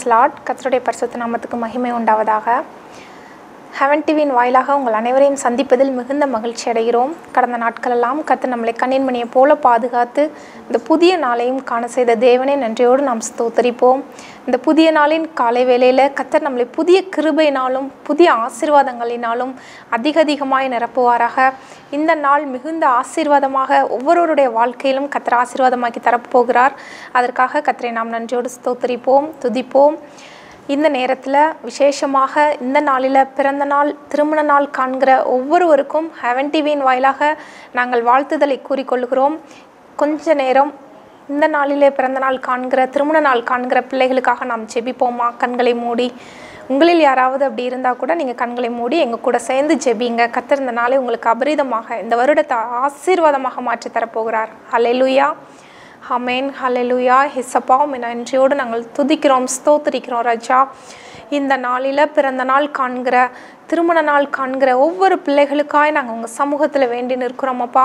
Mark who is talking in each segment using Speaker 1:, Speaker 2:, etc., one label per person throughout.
Speaker 1: Lord கர்த்தருடைய பரிசுத்த நாமத்துக்கு மகிமை உண்டாவதாக ஹெவன் டிவியின் வாயிலாக உங்கள் அனைவரையும் சந்திப்பதில் மிகுந்த மகிழ்ச்சி அடைகிறோம் கடந்த நாட்களெல்லாம் கர்த்தர் நம்மளை கண்ணின் மணியை போல பாதுகாத்து இந்த புதிய நாளையும் காண செய்த தேவனை நன்றியோடு நாம் ஸ்தோத்தரிப்போம் இந்த புதிய நாளின் காலை வேளையில் கர்த்தர் நம்மளை புதிய கிருபையினாலும் புதிய ஆசீர்வாதங்களினாலும் அதிக அதிகமாய் நிரப்புவாராக இந்த நாள் மிகுந்த ஆசீர்வாதமாக ஒவ்வொருவருடைய வாழ்க்கையிலும் கர்த்தர் ஆசீர்வாதமாக்கி தரப்போகிறார் அதற்காக கர்த்தரை நாம் நன்றியோடு ஸ்தோத்தரிப்போம் துதிப்போம் இந்த நேரத்தில் விசேஷமாக இந்த நாளில் பிறந்த நாள் திருமண நாள் காண்கிற ஒவ்வொருவருக்கும் ஹெவன் டிவியின் வாயிலாக நாங்கள் வாழ்த்துதலை கூறிக்கொள்கிறோம் கொஞ்ச நேரம் இந்த நாளிலே பிறந்த நாள் காண்கிற திருமண நாள் காண்கிற பிள்ளைகளுக்காக நாம் ஜெபிப்போமா கண்களை மூடி உங்களில் யாராவது அப்படி இருந்தால் கூட நீங்கள் கண்களை மூடி எங்கள் கூட சேர்ந்து ஜெபிங்க கத்தர் இந்த நாளை உங்களுக்கு அபரிதமாக இந்த வருடத்தை ஆசீர்வாதமாக மாற்றி தரப்போகிறார் ஹalleluya ஹமேன் ஹalleluya ஹிசப்பா உம்மை நன்றியோடு நாங்கள் துதிக்கிறோம் ஸ்தோத்திரிக்கிறோம் ராஜா இந்த நாளில் பிறந்த நாள் காண்கிற திருமண நாள் காண்கிற ஒவ்வொரு பிள்ளைகளுக்காய் நாங்கள் உங்கள் சமூகத்தில் வேண்டி நிற்கிறோம் அப்பா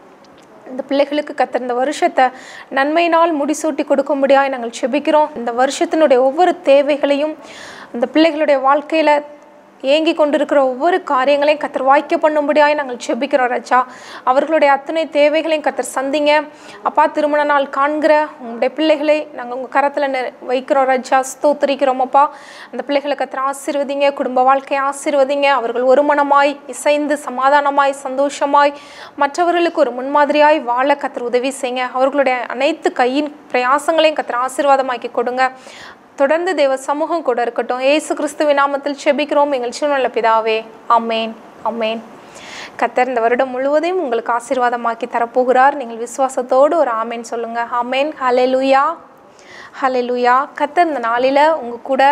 Speaker 1: இந்த பிள்ளைகளுக்கு கத்த இந்த வருஷத்தை நன்மையினால் முடிசூட்டி கொடுக்கும்படியாய் நாங்கள் செபிக்கிறோம் இந்த வருஷத்தினுடைய ஒவ்வொரு தேவைகளையும் இந்த பிள்ளைகளுடைய வாழ்க்கையில் ஏங்கி கொண்டிருக்கிற ஒவ்வொரு காரியங்களையும் கத்தர் வாய்க்க பண்ணும்படியாய் நாங்கள் செபிக்கிறோம் ராஜா அவர்களுடைய அத்தனை தேவைகளையும் கத்தர் சந்திங்க அப்பா திருமண நாள் காண்கிற உங்களுடைய பிள்ளைகளை நாங்கள் உங்கள் கரத்தில் நெ- வைக்கிறோம் ராஜா ஸ்தோத்திரிக்கிறோம் அப்பா அந்த பிள்ளைகளை கத்தர் ஆசீர்வதிங்க குடும்ப வாழ்க்கையை ஆசீர்வதிங்க அவர்கள் ஒருமனமாய் இசைந்து சமாதானமாய் சந்தோஷமாய் மற்றவர்களுக்கு ஒரு முன்மாதிரியாய் வாழ கத்தர் உதவி செய்யுங்க அவர்களுடைய அனைத்து கையின் பிரயாசங்களையும் கத்தர் ஆசீர்வாதமாக்கி கொடுங்க தொடர்ந்து தேவ சமூகம் கூட இருக்கட்டும் ஏசு கிறிஸ்துவின் நாமத்தில் செபிக்கிறோம் எங்கள் சிவனுள்ள பிதாவே அம்மேன் அம்மேன் கத்தர் இந்த வருடம் முழுவதையும் உங்களுக்கு ஆசீர்வாதமாக்கி தரப்போகிறார் நீங்கள் விசுவாசத்தோடு ஒரு ஆமேன் சொல்லுங்க ஆமேன் ஹalleluya ஹalleluya கத்தர் இந்த நாளில் உங்கள் கூட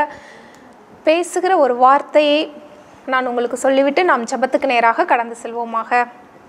Speaker 1: பேசுகிற ஒரு வார்த்தையை நான் உங்களுக்கு சொல்லிவிட்டு நாம் ஜெபத்துக்கு நேராக கடந்து செல்வோமாக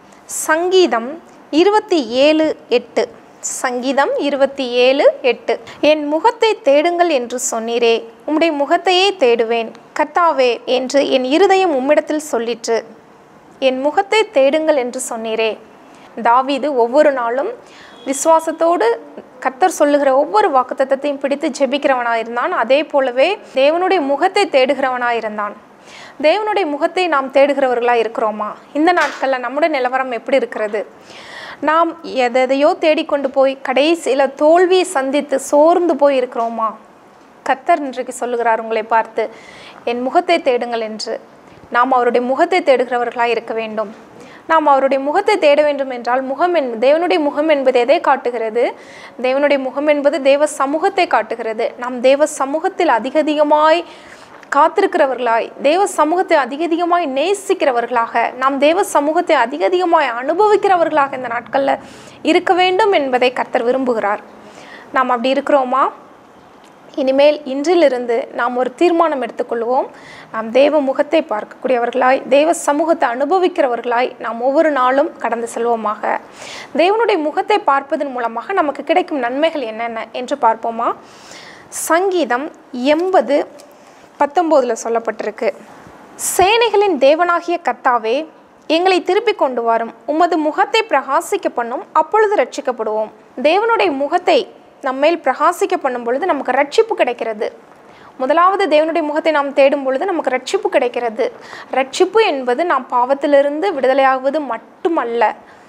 Speaker 1: சங்கீதம் இருபத்தி ஏழு எட்டு சங்கீதம் இருபத்தி ஏழு எட்டு என் முகத்தை தேடுங்கள் என்று சொன்னீரே உம்முடைய முகத்தையே தேடுவேன் கர்த்தாவே என்று என் இருதயம் உம்மிடத்தில் சொல்லிற்று என் முகத்தை தேடுங்கள் என்று சொன்னீரே தாவீது ஒவ்வொரு நாளும் விசுவாசத்தோடு கர்த்தர் சொல்லுகிற ஒவ்வொரு வாக்குத்தத்தத்தையும் பிடித்து ஜெபிக்கிறவனாக இருந்தான் அதே போலவே தேவனுடைய முகத்தை தேடுகிறவனாக இருந்தான் தேவனுடைய முகத்தை நாம் தேடுகிறவர்களாக இருக்கிறோமா இந்த நாட்களில் நம்முடைய நிலவரம் எப்படி இருக்கிறது நாம் எதையோ தேடிக்கொண்டு போய் கடைசியில் தோல்வியை சந்தித்து சோர்ந்து போய் இருக்கிறோமா கர்த்தர் இன்றைக்கு சொல்லுகிறார் உங்களை பார்த்து என் முகத்தை தேடுங்கள் என்று நாம் அவருடைய முகத்தை தேடுகிறவர்களாக இருக்க வேண்டும் நாம் அவருடைய முகத்தை தேட வேண்டும் என்றால் முகம் என் தேவனுடைய முகம் என்பது எதை காட்டுகிறது தேவனுடைய முகம் என்பது தேவ சமூகத்தை காட்டுகிறது நாம் தேவ சமூகத்தில் அதிக அதிகமாய் காத்திருக்கிறவர்களாய் தேவ சமூகத்தை அதிக அதிகமாய் நேசிக்கிறவர்களாக நாம் தேவ சமூகத்தை அதிக அதிகமாய் அனுபவிக்கிறவர்களாக இந்த நாட்களில் இருக்க வேண்டும் என்பதை கர்த்தர் விரும்புகிறார் நாம் அப்படி இருக்கிறோமா இனிமேல் இன்றிலிருந்து நாம் ஒரு தீர்மானம் எடுத்துக்கொள்வோம் நாம் தேவ முகத்தை பார்க்கக்கூடியவர்களாய் தேவ சமூகத்தை அனுபவிக்கிறவர்களாய் நாம் ஒவ்வொரு நாளும் கடந்து செல்வோமாக தேவனுடைய முகத்தை பார்ப்பதன் மூலமாக நமக்கு கிடைக்கும் நன்மைகள் என்னென்ன என்று பார்ப்போமா சங்கீதம் எண்பது பத்தொம்போதில் சொல்லப்பட்டிருக்கு சேனைகளின் தேவனாகிய கர்த்தாவே எங்களை திருப்பி கொண்டு வரும் உமது முகத்தை பிரகாசிக்க பண்ணும் அப்பொழுது ரட்சிக்கப்படுவோம் தேவனுடைய முகத்தை நம்மேல் பிரகாசிக்க பண்ணும் பொழுது நமக்கு ரட்சிப்பு கிடைக்கிறது முதலாவது தேவனுடைய முகத்தை நாம் தேடும் பொழுது நமக்கு ரட்சிப்பு கிடைக்கிறது ரட்சிப்பு என்பது நாம் பாவத்திலிருந்து விடுதலையாகுவது மட்டுமல்ல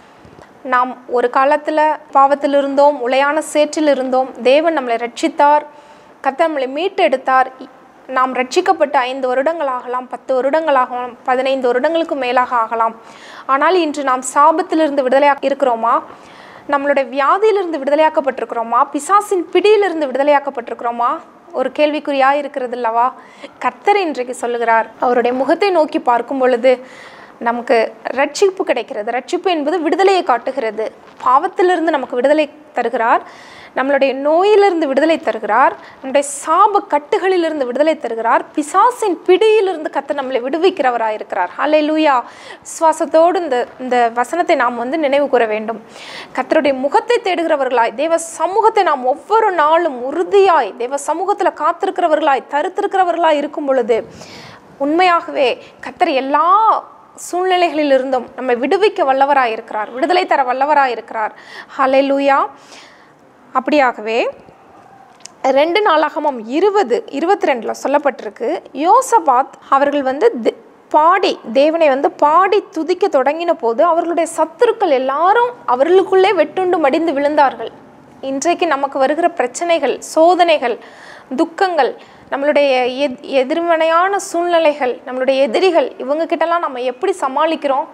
Speaker 1: நாம் ஒரு காலத்தில் பாவத்தில் இருந்தோம் உளையான சேற்றில் இருந்தோம் தேவன் நம்மளை ரட்சித்தார் கர்த்தர் நம்மளை மீட்டெடுத்தார் இ- நாம் ரட்சிக்கப்பட்டு ஐந்து வருடங்கள் ஆகலாம் பத்து வருடங்கள் ஆகலாம் பதினைந்து வருடங்களுக்கு மேலாக ஆகலாம் ஆனால் இன்று நாம் சாபத்திலிருந்து விடுதலையாக இருக்கிறோமா நம்மளுடைய வியாதியிலிருந்து விடுதலையாக்கப்பட்டிருக்கிறோமா பிசாசின் பிடியிலிருந்து விடுதலையாக்கப்பட்டிருக்கிறோமா ஒரு கேள்விக்குறியாக இருக்கிறது அல்லவா கர்த்தர் இன்றைக்கு சொல்லுகிறார் அவருடைய முகத்தை நோக்கி பார்க்கும் பொழுது நமக்கு ரட்சிப்பு கிடைக்கிறது ரட்சிப்பு என்பது விடுதலையை காட்டுகிறது பாவத்திலிருந்து நமக்கு விடுதலை தருகிறார் நம்மளுடைய நோயிலிருந்து விடுதலை தருகிறார் நம்முடைய சாப கட்டுகளிலிருந்து விடுதலை தருகிறார் பிசாசின் பிடியிலிருந்து கத்த நம்மளை விடுவிக்கிறவராக இருக்கிறார் ஹலே லூயா விசுவாசத்தோடு இந்த இந்த வசனத்தை நாம் வந்து நினைவு கூற வேண்டும் கத்தருடைய முகத்தை தேடுகிறவர்களாய் தேவ சமூகத்தை நாம் ஒவ்வொரு நாளும் உறுதியாய் தேவ சமூகத்தில் காத்திருக்கிறவர்களாய் தருத்திருக்கிறவர்களாய் இருக்கும் பொழுது உண்மையாகவே கத்தர் எல்லா சூழ்நிலைகளிலிருந்தும் நம்மை விடுவிக்க வல்லவராய் இருக்கிறார் விடுதலை தர வல்லவராய் இருக்கிறார் ஹலே லூயா அப்படியாகவே ரெண்டு நாளாகமும் இருபது இருபத்தி ரெண்டில் சொல்லப்பட்டிருக்கு யோசபாத் அவர்கள் வந்து தி- பாடி தேவனை வந்து பாடி துதிக்க தொடங்கின போது அவர்களுடைய சத்துருக்கள் எல்லாரும் அவர்களுக்குள்ளே வெட்டுண்டு மடிந்து விழுந்தார்கள் இன்றைக்கு நமக்கு வருகிற பிரச்சனைகள் சோதனைகள் துக்கங்கள் நம்மளுடைய எத் எதிர்மனையான சூழ்நிலைகள் நம்மளுடைய எதிரிகள் இவங்க கிட்டலாம் நம்ம எப்படி சமாளிக்கிறோம்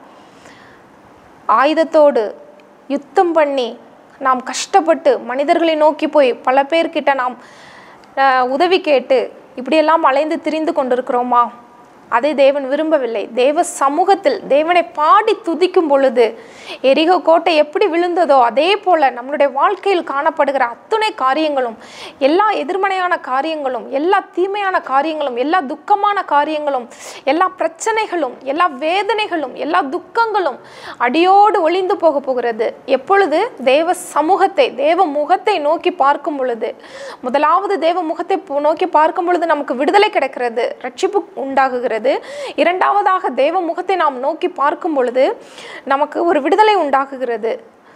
Speaker 1: ஆயுதத்தோடு யுத்தம் பண்ணி நாம் கஷ்டப்பட்டு மனிதர்களை நோக்கி போய் பல பேர்கிட்ட நாம் அஹ், உதவி கேட்டு இப்படியெல்லாம் அலைந்து திரிந்து கொண்டிருக்கிறோமா அதை தேவன் விரும்பவில்லை தேவ சமூகத்தில் தேவனை பாடி துதிக்கும் பொழுது எரிகோ கோட்டை எப்படி விழுந்ததோ அதே போல நம்மளுடைய வாழ்க்கையில் காணப்படுகிற அத்துணை காரியங்களும் எல்லா எதிர்மறையான காரியங்களும் எல்லா தீமையான காரியங்களும் எல்லா துக்கமான காரியங்களும் எல்லா பிரச்சனைகளும் எல்லா வேதனைகளும் எல்லா துக்கங்களும் அடியோடு ஒளிந்து போக போகிறது எப்பொழுது தேவ சமூகத்தை தேவ முகத்தை நோக்கி பார்க்கும் பொழுது முதலாவது தேவ முகத்தை போ- நோக்கி பார்க்கும் பொழுது நமக்கு விடுதலை கிடைக்கிறது ரட்சிப்பு உண்டாகுகிறது இரண்டாவதாக தேவ முகத்தை நாம் நோக்கி பார்க்கும் பொழுது நமக்கு ஒரு விடுதலை உண்டாகுகிறது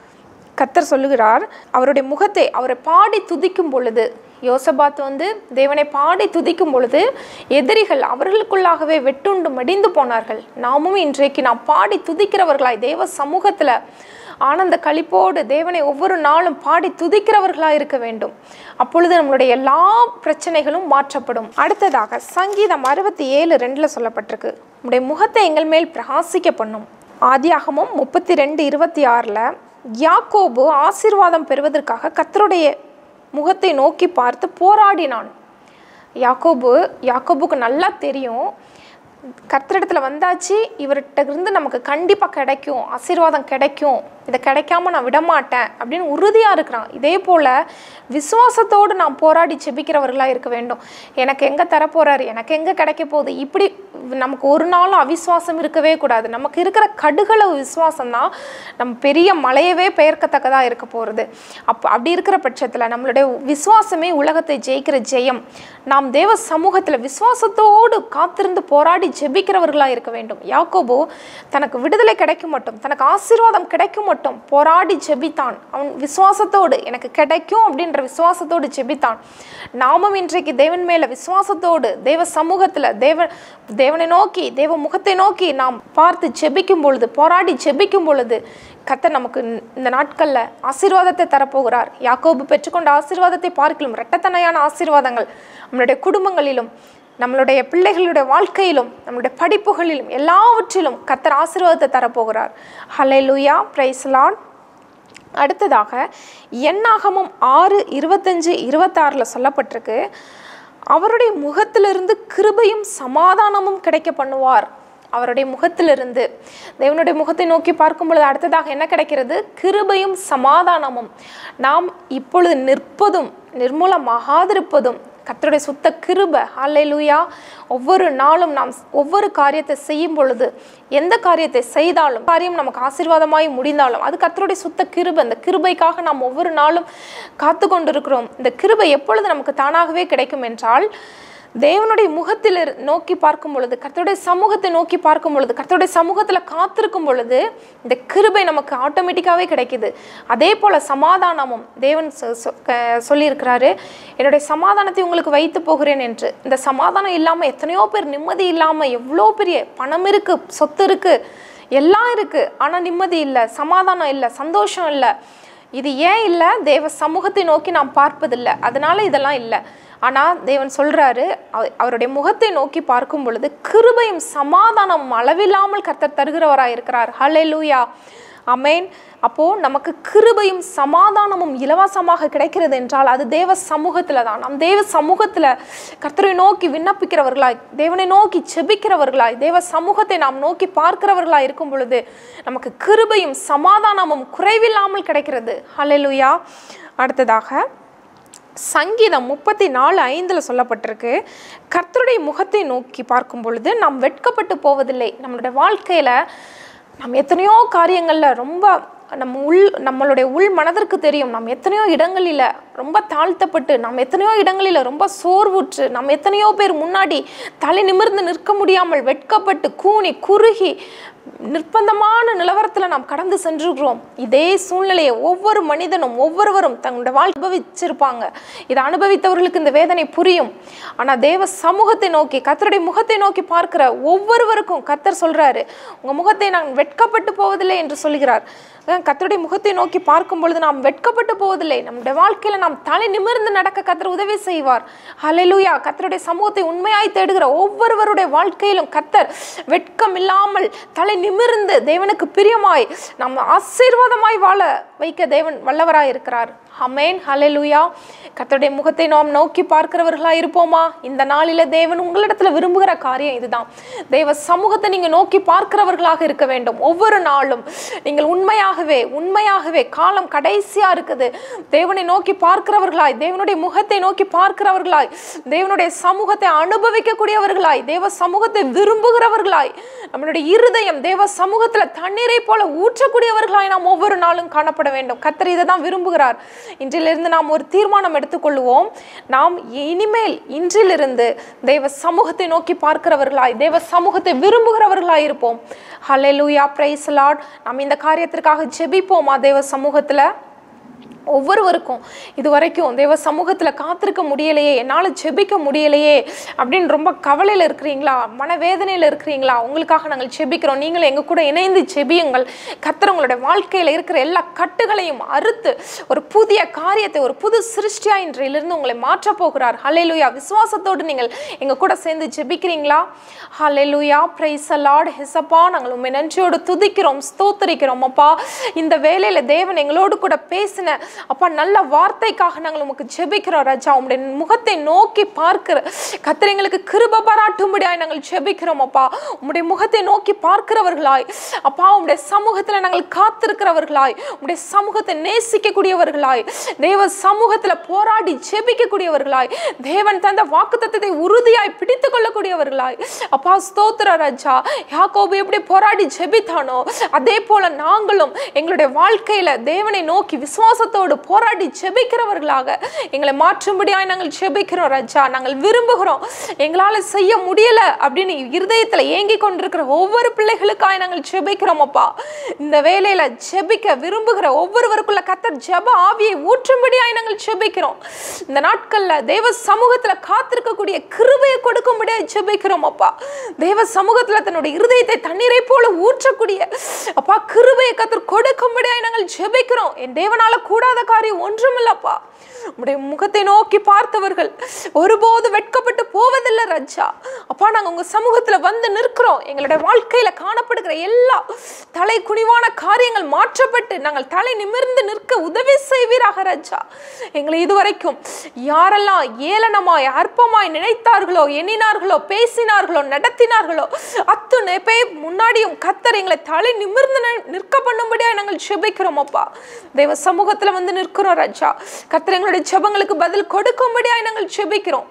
Speaker 1: கத்தர் சொல்லுகிறார் அவருடைய முகத்தை அவரை பாடி துதிக்கும் பொழுது யோசபாத் வந்து தேவனை பாடி துதிக்கும் பொழுது எதிரிகள் அவர்களுக்குள்ளாகவே வெட்டுண்டு மடிந்து போனார்கள் நாமும் இன்றைக்கு நாம் பாடி துதிக்கிறவர்களாய் தேவ சமூகத்தில் ஆனந்த களிப்போடு தேவனை ஒவ்வொரு நாளும் பாடி துதிக்கிறவர்களாய் இருக்க வேண்டும் அப்பொழுது நம்மளுடைய எல்லா பிரச்சனைகளும் மாற்றப்படும் அடுத்ததாக சங்கீதம் அறுபத்தி ஏழு ரெண்டில் சொல்லப்பட்டிருக்கு உம்முடைய முகத்தை எங்கள் மேல் பிரகாசிக்க பண்ணும் ஆதியாகமும் முப்பத்தி ரெண்டு இருபத்தி ஆறில் யாக்கோபு ஆசீர்வாதம் பெறுவதற்காக கத்தருடைய முகத்தை நோக்கி பார்த்து போராடினான் யாக்கோபு யாக்கோபுக்கு நல்லா தெரியும் கர்த்தரிடத்துல வந்தாச்சு இவர்கிட்ட இருந்து நமக்கு கண்டிப்பாக கிடைக்கும் ஆசீர்வாதம் கிடைக்கும் இதை கிடைக்காம நான் விடமாட்டேன் அப்படின்னு உறுதியாக இருக்கிறான் இதே போல் விசுவாசத்தோடு நாம் போராடி செபிக்கிறவர்களாக இருக்க வேண்டும் எனக்கு எங்கே தரப்போறாரு எனக்கு எங்கே கிடைக்க போகுது இப்படி நமக்கு ஒரு நாளும் அவிசுவாசம் இருக்கவே கூடாது நமக்கு இருக்கிற கடுகளவு விசுவாசம் தான் நம்ம பெரிய மலையவே பெயர்க்கத்தக்கதாக இருக்க போகிறது அப்போ அப்படி இருக்கிற பட்சத்தில் நம்மளுடைய விசுவாசமே உலகத்தை ஜெயிக்கிற ஜெயம் நாம் தேவ சமூகத்தில் விசுவாசத்தோடு காத்திருந்து போராடி ஜெபிக்கிறவர்களாக இருக்க வேண்டும் யாக்கோபு தனக்கு விடுதலை கிடைக்கும் மட்டும் தனக்கு ஆசீர்வாதம் கிடைக்கும் மட்டும் போராடி ஜெபித்தான் அவன் விசுவாசத்தோடு எனக்கு கிடைக்கும் அப்படின்ற விசுவாசத்தோடு ஜெபித்தான் நாமும் இன்றைக்கு தேவன் மேல விசுவாசத்தோடு தேவ சமூகத்தில் தேவ தேவனை நோக்கி தேவ முகத்தை நோக்கி நாம் பார்த்து ஜெபிக்கும் பொழுது போராடி ஜெபிக்கும் பொழுது கர்த்தர் நமக்கு இந்த நாட்களில் ஆசீர்வாதத்தை தரப்போகிறார் யாக்கோபு பெற்றுக்கொண்ட ஆசீர்வாதத்தை பார்க்கலும் இரட்டத்தனையான ஆசீர்வாதங்கள் நம்மளுடைய குடும்பங்களிலும் நம்மளுடைய பிள்ளைகளுடைய வாழ்க்கையிலும் நம்மளுடைய படிப்புகளிலும் எல்லாவற்றிலும் கர்த்தர் ஆசீர்வாதத்தை தரப்போகிறார் ஹலே லூயா பிரைஸ்லான் அடுத்ததாக எண்ணாகமும் ஆறு இருபத்தஞ்சு இருபத்தாறில் சொல்லப்பட்டிருக்கு அவருடைய முகத்திலிருந்து கிருபையும் சமாதானமும் கிடைக்க பண்ணுவார் அவருடைய முகத்திலிருந்து தேவனுடைய முகத்தை நோக்கி பார்க்கும் பொழுது அடுத்ததாக என்ன கிடைக்கிறது கிருபையும் சமாதானமும் நாம் இப்பொழுது நிற்பதும் நிர்மூலமாகாதிருப்பதும் கர்த்தருடைய சுத்த கிருப ஹalleluya ஒவ்வொரு நாளும் நாம் ஒவ்வொரு காரியத்தை செய்யும் பொழுது எந்த காரியத்தை செய்தாலும் காரியம் நமக்கு ஆசீர்வாதமாய் முடிந்தாலும் அது கர்த்தருடைய சுத்த கிருபை இந்த கிருபைக்காக நாம் ஒவ்வொரு நாளும் காத்து கொண்டிருக்கிறோம் இந்த கிருபை எப்பொழுது நமக்கு தானாகவே கிடைக்கும் என்றால் தேவனுடைய முகத்தில் இரு- நோக்கி பார்க்கும் பொழுது கர்த்தருடைய சமூகத்தை நோக்கி பார்க்கும் பொழுது கர்த்தருடைய சமூகத்தில் காத்திருக்கும் பொழுது இந்த கிருபை நமக்கு ஆட்டோமேட்டிக்காகவே கிடைக்குது அதே போல் சமாதானமும் தேவன் சொ- சொ- க- சொல்லியிருக்கிறாரு என்னுடைய சமாதானத்தை உங்களுக்கு வைத்து போகிறேன் என்று இந்த சமாதானம் இல்லாமல் எத்தனையோ பேர் நிம்மதி இல்லாமல் எவ்வளோ பெரிய பணம் இருக்குது சொத்து இருக்குது எல்லாம் இருக்குது ஆனால் நிம்மதி இல்லை சமாதானம் இல்லை சந்தோஷம் இல்லை இது ஏன் இல்லை தேவ சமூகத்தை நோக்கி நாம் பார்ப்பதில்லை அதனால இதெல்லாம் இல்லை ஆனால் தேவன் சொல்றாரு அவ- அவருடைய முகத்தை நோக்கி பார்க்கும் பொழுது கிருபையும் சமாதானம் அளவில்லாமல் கர்த்தர் தருகிறவராய் இருக்கிறார் ஹalleluya அமேன் அப்போ நமக்கு கிருபையும் சமாதானமும் இலவசமாக கிடைக்கிறது என்றால் அது தேவ சமூகத்துல தான் நம் தேவ சமூகத்துல கர்த்தரை நோக்கி விண்ணப்பிக்கிறவர்களாய் தேவனை நோக்கி செபிக்கிறவர்களாய் தேவ சமூகத்தை நாம் நோக்கி பார்க்கிறவர்களாய் இருக்கும் பொழுது நமக்கு கிருபையும் சமாதானமும் குறைவில்லாமல் கிடைக்கிறது ஹalleluya அடுத்ததாக சங்கீதம் முப்பத்தி நாலு ஐந்தில் சொல்லப்பட்டிருக்கு கர்த்தருடைய முகத்தை நோக்கி பார்க்கும் பொழுது நாம் வெட்கப்பட்டு போவதில்லை நம்மளுடைய வாழ்க்கையில் நம்ம எத்தனையோ காரியங்களில் ரொம்ப நம்ம உள் நம்மளுடைய உள் மனதிற்கு தெரியும் நம்ம எத்தனையோ இடங்களில் ரொம்ப தாழ்த்தப்பட்டு நம்ம எத்தனையோ இடங்களில் ரொம்ப சோர்வுற்று நம்ம எத்தனையோ பேர் முன்னாடி தலை நிமிர்ந்து நிற்க முடியாமல் வெட்கப்பட்டு கூனி குறுகி நிர்பந்தமான நிலவரத்தில் நாம் கடந்து சென்றிருக்கிறோம் இதே சூழ்நிலையை ஒவ்வொரு மனிதனும் ஒவ்வொருவரும் தங்களுடைய வாழ்க்கை அனுபவிச்சிருப்பாங்க இதை அனுபவித்தவர்களுக்கு இந்த வேதனை புரியும் ஆனால் தேவ சமூகத்தை நோக்கி கத்தருடைய முகத்தை நோக்கி பார்க்கிற ஒவ்வொருவருக்கும் கத்தர் சொல்றாரு உங்க முகத்தை நான் வெட்கப்பட்டு போவதில்லை என்று சொல்கிறார் அஹ் கர்த்தருடைய முகத்தை நோக்கி பார்க்கும் பொழுது நாம் வெட்கப்பட்டு போவதில்லை நம்முடைய வாழ்க்கையில நாம் தலை நிமிர்ந்து நடக்க கத்தர் உதவி செய்வார் ஹalleluya கர்த்தருடைய சமூகத்தை உண்மையாய் தேடுகிற ஒவ்வொருவருடைய வாழ்க்கையிலும் கத்தர் வெட்கம் இல்லாமல் தலை நிமிர்ந்து தேவனுக்கு பிரியமாய் நம்ம ஆசீர்வாதமாய் வாழ வைக்க தேவன் வல்லவராய் இருக்கிறார் அமேன் ஹalleluya கர்த்தருடைய முகத்தை நாம் நோக்கி பார்க்கிறவர்களாய் இருப்போமா இந்த நாளில தேவன் உங்களிடத்துல விரும்புகிற காரியம் இதுதான் தேவ சமூகத்தை நீங்க நோக்கி பார்க்கிறவர்களாக இருக்க வேண்டும் ஒவ்வொரு நாளும் நீங்கள் உண்மையாகவே உண்மையாகவே காலம் கடைசியா இருக்குது தேவனை நோக்கி பார்க்கிறவர்களாய் தேவனுடைய முகத்தை நோக்கி பார்க்கிறவர்களாய் தேவனுடைய சமூகத்தை அனுபவிக்கக்கூடியவர்களாய் தேவ சமூகத்தை விரும்புகிறவர்களாய் நம்மளுடைய இருதயம் தேவ சமூகத்துல தண்ணீரை போல ஊற்றக்கூடியவர்களாய் நாம் ஒவ்வொரு நாளும் காணப்பட வேண்டும் கத்தர் இதை தான் விரும்புகிறார் இன்றிலிருந்து நாம் ஒரு தீர்மானம் எடுத்துக்கொள்வோம் நாம் இனிமேல் இன்றிலிருந்து தேவ சமூகத்தை நோக்கி பார்க்கிறவர்களாய் தேவ சமூகத்தை விரும்புகிறவர்களாய் இருப்போம் ஹalleluya praise the lord நாம் இந்த காரியத்திற்காக ஜெபிப்போமா தேவ சமூகத்துல ஒவ்வொருவருக்கும் இது வரைக்கும் தேவ சமூகத்தில் காத்திருக்க முடியலையே என்னால் ஜெபிக்க முடியலையே அப்படின்னு ரொம்ப கவலையில் இருக்கிறீங்களா மனவேதனையில் இருக்கிறீங்களா உங்களுக்காக நாங்கள் ஜெபிக்கிறோம் நீங்களும் எங்கள் கூட இணைந்து ஜெபியுங்கள் கத்தர் உங்களுடைய வாழ்க்கையில் இருக்கிற எல்லா கட்டுகளையும் அறுத்து ஒரு புதிய காரியத்தை ஒரு புது சிருஷ்டியா இன்றையிலிருந்து உங்களை மாற்றப் போகிறார் ஹalleluya விசுவாசத்தோடு நீங்கள் எங்கள் கூட சேர்ந்து ஜெபிக்கிறீங்களா ஹalleluya praise the lord ஹெசப்பா நாங்கள் உண்மை நன்றியோடு துதிக்கிறோம் ஸ்தோத்தரிக்கிறோம் அப்பா இந்த வேலையில தேவன் எங்களோடு கூட பேசின அப்பா நல்ல வார்த்தைக்காக நாங்கள் உமக்கு ஜெபிக்கிறோம் ராஜா உம்முடைய முகத்தை நோக்கி பார்க்கிற கத்தர் எங்களுக்கு கிருப பாராட்டும்படியாய் நாங்கள் ஜெபிக்கிறோம் அப்பா உம்முடைய முகத்தை நோக்கி பார்க்கிறவர்களாய் அப்பா உம்முடைய சமூகத்துல நாங்கள் காத்திருக்கிறவர்களாய் உம்முடைய சமூகத்தை நேசிக்கக்கூடியவர்களாய் தேவ சமூகத்துல போராடி ஜெபிக்கக்கூடியவர்களாய் தேவன் தந்த வாக்குத்தத்தத்தை உறுதியாய் பிடித்து கொள்ளக்கூடியவர்களாய் அப்பா ஸ்தோத்திர ராஜா யாக்கோபு எப்படி போராடி ஜெபித்தானோ அதே போல நாங்களும் எங்களுடைய வாழ்க்கையில தேவனை நோக்கி விசுவாசத்தோடு போராடி ஜெபிக்கிறவர்களாக எங்களை மாற்றும்படியாய் நாங்கள் ஜெபிக்கிறோம் ராஜா நாங்கள் விரும்புகிறோம் எங்களால செய்ய முடியல அப்படின்னு இருதயத்துல ஏங்கி கொண்டிருக்கிற ஒவ்வொரு பிள்ளைகளுக்காய் நாங்கள் ஜெபிக்கிறோம் அப்பா இந்த வேலையில ஜெபிக்க விரும்புகிற ஒவ்வொருவருக்குள்ள கத்தர் ஜெப ஆவியை ஊற்றும்படியாய் நாங்கள் ஜெபிக்கிறோம் இந்த நாட்கள்ல தேவ சமூகத்துல காத்திருக்கக்கூடிய கிருபையை கொடுக்கும்படியாய் ஜெபிக்கிறோம் அப்பா தேவ சமூகத்துல தன்னுடைய இருதயத்தை தண்ணீரை போல ஊற்றக்கூடிய அப்பா கிருபையை கத்தர் கொடுக்கும்படியாய் நாங்கள் ஜெபிக்கிறோம் என் தேவனால கூடாத காரியம் ஒன்றுமில்லப்பா உடைய முகத்தை நோக்கி பார்த்தவர்கள் ஒருபோது வெட்கப்பட்டு போவதில்லை ரஜா அப்பா நாங்க உங்க சமூகத்துல வந்து நிற்கிறோம் எங்களுடைய வாழ்க்கையில காணப்படுகிற எல்லா தலை குனிவான காரியங்கள் மாற்றப்பட்டு நாங்கள் தலை நிமிர்ந்து நிற்க உதவி செய்வீராக ரஜா எங்களை இதுவரைக்கும் யாரெல்லாம் ஏளனமாய் அற்பமாய் நினைத்தார்களோ எண்ணினார்களோ பேசினார்களோ நடத்தினார்களோ அத்துணை பேர் முன்னாடியும் கத்தர் எங்களை தலை நிமிர்ந்து நி- நிற்க பண்ணும்படியா நாங்கள் செபிக்கிறோம் அப்பா தெய்வ சமூகத்துல வந்து நிற்கிறோம் ராஜா கத்தர் எங்களுடைய ஜெபங்களுக்கு பதில் கொடுக்கும்படியாய் நாங்கள் செபிக்கிறோம்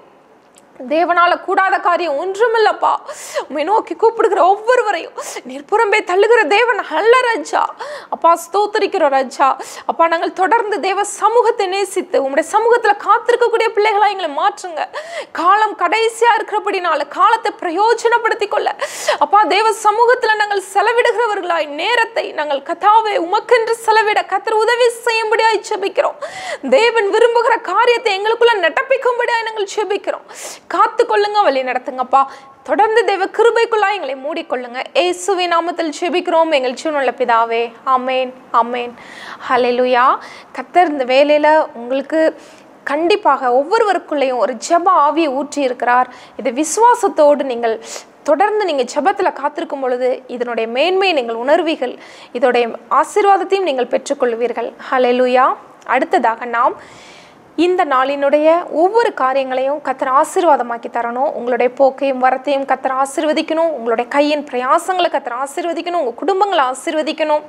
Speaker 1: தேவனால கூடாத காரியம் ஒன்றுமில்லப்பா உம்மை நோக்கி கூப்பிடுகிற ஒவ்வொருவரையும் நிற்புறம்பே தள்ளுகிற தேவன் அல்ல ராஜா அப்பா ஸ்தோத்தரிக்கிறோம் ராஜா அப்பா நாங்கள் தொடர்ந்து தேவ சமூகத்தை நேசித்து உம்முடைய சமூகத்துல காத்திருக்கக்கூடிய பிள்ளைகளா எங்களை மாற்றுங்க காலம் கடைசியா இருக்கிறபடினால காலத்தை பிரயோஜனப்படுத்தி கொள்ள அப்பா தேவ சமூகத்துல நாங்கள் செலவிடுகிறவர்களாய் நேரத்தை நாங்கள் கதாவை உமக்கென்று செலவிட கத்தர் உதவி செய்யும்படியாய் செபிக்கிறோம் தேவன் விரும்புகிற காரியத்தை எங்களுக்குள்ள நடப்பிக்கும்படியாய் நாங்கள் செபிக்கிறோம் காத்து கொள்ளுங்க வழி நடத்துங்கப்பா தொடர்ந்து தேவ கிருபைக்குள்ளாய் எங்களை மூடிக்கொள்ளுங்க ஏசுவை நாமத்தில் செபிக்கிறோம் எங்கள் ஜீவனுள்ள பிதாவே ஆமேன் ஆமேன் ஹalleluya கத்தர் இந்த வேலையில உங்களுக்கு கண்டிப்பாக ஒவ்வொருவருக்குள்ளேயும் ஒரு ஜெப ஆவியை ஊற்றி இருக்கிறார் இது விசுவாசத்தோடு நீங்கள் தொடர்ந்து நீங்கள் ஜெபத்தில் காத்திருக்கும் பொழுது இதனுடைய மேன்மையை நீங்கள் உணர்வீர்கள் இதோடைய ஆசீர்வாதத்தையும் நீங்கள் பெற்றுக்கொள்வீர்கள் ஹalleluya அடுத்ததாக நாம் இந்த நாளினுடைய ஒவ்வொரு காரியங்களையும் கத்தர் ஆசீர்வாதமாக்கி தரணும் உங்களுடைய போக்கையும் வரத்தையும் கத்தர் ஆசீர்வதிக்கணும் உங்களுடைய கையின் பிரயாசங்களை கத்தர் ஆசீர்வதிக்கணும் உங்கள் குடும்பங்களை ஆசீர்வதிக்கணும்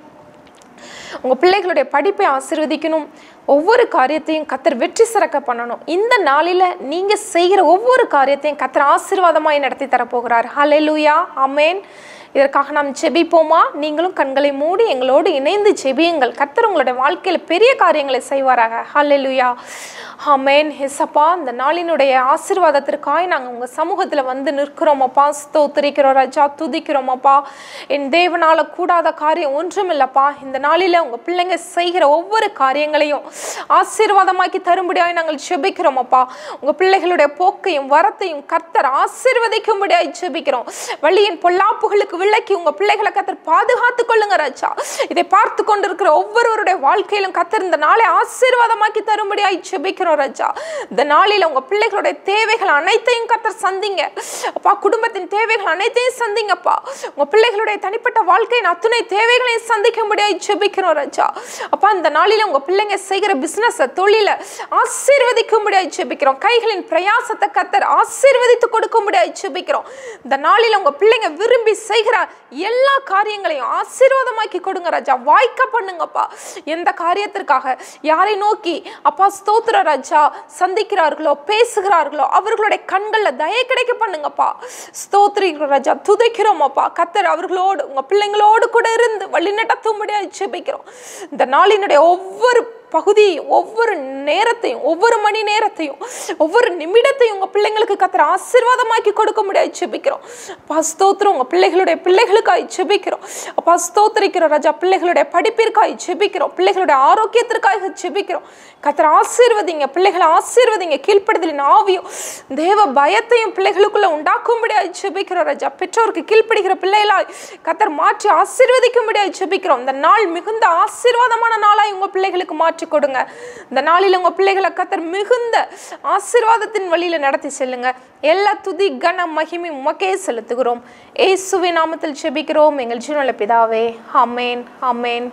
Speaker 1: உங்கள் பிள்ளைகளுடைய படிப்பை ஆசீர்வதிக்கணும் ஒவ்வொரு காரியத்தையும் கத்தர் வெற்றி சிறக்க பண்ணணும் இந்த நாளில் நீங்கள் செய்கிற ஒவ்வொரு காரியத்தையும் கத்தர் ஆசீர்வாதமாய் நடத்தி தரப்போகிறார் ஹalleluya ஆமென் இதற்காக நாம் ஜெபிப்போமா நீங்களும் கண்களை மூடி எங்களோடு இணைந்து ஜெபியுங்கள் கர்த்தர் உங்களுடைய வாழ்க்கையில் பெரிய காரியங்களை செய்வாராக ஹalleluya ஆமென் எசப்பா இந்த நாளினுடைய ஆசீர்வாதத்திற்காய் நாங்கள் உங்கள் சமூகத்தில் வந்து நிற்கிறோம் அப்பா ஸ்தோத்திரிக்கிறோம் ராஜா துதிக்கிறோம் அப்பா என் தேவனால கூடாத காரியம் ஒன்றும் இல்லப்பா இந்த நாளில் உங்கள் பிள்ளைங்க செய்கிற ஒவ்வொரு காரியங்களையும் ஆசீர்வாதமாக்கி தரும்படியாய் நாங்கள் ஜெபிக்கிறோம் அப்பா உங்கள் பிள்ளைகளுடைய போக்கையும் வரத்தையும் கர்த்தர் ஆசீர்வதிக்கும்படியாய் ஜெபிக்கிறோம் வழியின் பொல்லாப்புகளுக்கு விலக்கி உங்கள் பிள்ளைகளை கர்த்தர் பாதுகாத்து கொள்ளுங்க ராஜா இதை பார்த்து கொண்டிருக்கிற ஒவ்வொருவருடைய வாழ்க்கையிலும் கர்த்தர் இந்த நாளை ஆசீர்வாதமாக்கி தரும்படியாய் ஜெபிக்கிறோம் ராஜா இந்த நாளில் உங்கள் பிள்ளைகளுடைய தேவைகள் அனைத்தையும் கர்த்தர் சந்திங்க அப்பா குடும்பத்தின் தேவைகள் அனைத்தையும் சந்திங்கப்பா உங்கள் பிள்ளைகளுடைய தனிப்பட்ட வாழ்க்கையின் அத்துணை தேவைகளையும் சந்திக்கும்படியாய் ஜெபிக்கிறோம் ராஜா அப்பா இந்த நாளில் உங்கள் பிள்ளைங்க செய்கிற பிஸ்னஸ் தொழிலை ஆசீர்வதிக்கும்படியாய் ஜெபிக்கிறோம் கைகளின் பிரயாசத்தை கர்த்தர் ஆசீர்வதித்து கொடுக்கும்படியாய் ஜெபிக்கிறோம் இந்த நாளில் உங்கள் பிள்ளைங்க விரும்பி செய்கிற எல்லா காரியங்களையும் ஆசீர்வாதமாக்கி கொடுங்க ராஜா வாய்க்க பண்ணுங்கப்பா எந்த காரியத்திற்காக யாரை நோக்கி அப்பா ஸ்தோத்திர ராஜா சந்திக்கிறார்களோ பேசுகிறார்களோ அவர்களுடைய கண்களில் தயை கிடைக்க பண்ணுங்கப்பா ஸ்தோத்திரிக்கிறோம் ராஜா துதைக்கிறோம் அப்பா கத்தர் அவர்களோடு உங்க பிள்ளைங்களோடு கூட இருந்து வழி நடத்தும்படியாக ஜெபிக்கிறோம் இந்த நாளினுடைய ஒவ்வொரு பகுதியையும் ஒவ்வொரு நேரத்தையும் ஒவ்வொரு மணி நேரத்தையும் ஒவ்வொரு நிமிடத்தையும் உங்கள் பிள்ளைங்களுக்கு கத்திர ஆசீர்வாதமாக்கி கொடுக்க முடியாது ஜெபிக்கிறோம் அப்பா ஸ்தோத்திரம் உங்கள் பிள்ளைகளுடைய பிள்ளைகளுக்காய் ஜெபிக்கிறோம் அப்பா ஸ்தோத்திரிக்கிறோம் ராஜா பிள்ளைகளுடைய படிப்பிற்காய் ஜெபிக்கிறோம் பிள்ளைகளுடைய ஆரோக்கியத்திற்காக ஜெபிக்கிறோம் கத்திர ஆசீர்வதிங்க பிள்ளைகளை ஆசீர்வதிங்க கீழ்ப்படுதலின் ஆவியும் தேவ பயத்தையும் பிள்ளைகளுக்குள்ள உண்டாக்கும்படியாய் ஜெபிக்கிறோம் ராஜா பெற்றோருக்கு கீழ்ப்படுகிற பிள்ளைகளாய் கத்தர் மாற்றி ஆசீர்வதிக்கும்படியாய் ஜெபிக்கிறோம் இந்த நாள் மிகுந்த ஆசீர்வாதமான நாளாய் உங்கள் பிள்ளைகளுக்கு மாற்றி கொடுங்க இந்த நாளில் உங்கள் பிள்ளைகளை கத்தர் மிகுந்த ஆசீர்வாதத்தின் வழியில் நடத்தி செல்லுங்க எல்லா துதி கன மகிமை உமக்கே செலுத்துகிறோம் ஏசுவே நாமத்தில் ஜெபிக்கிறோம் எங்கள் ஜீவனுள்ள பிதாவே ஆமேன் ஆமேன்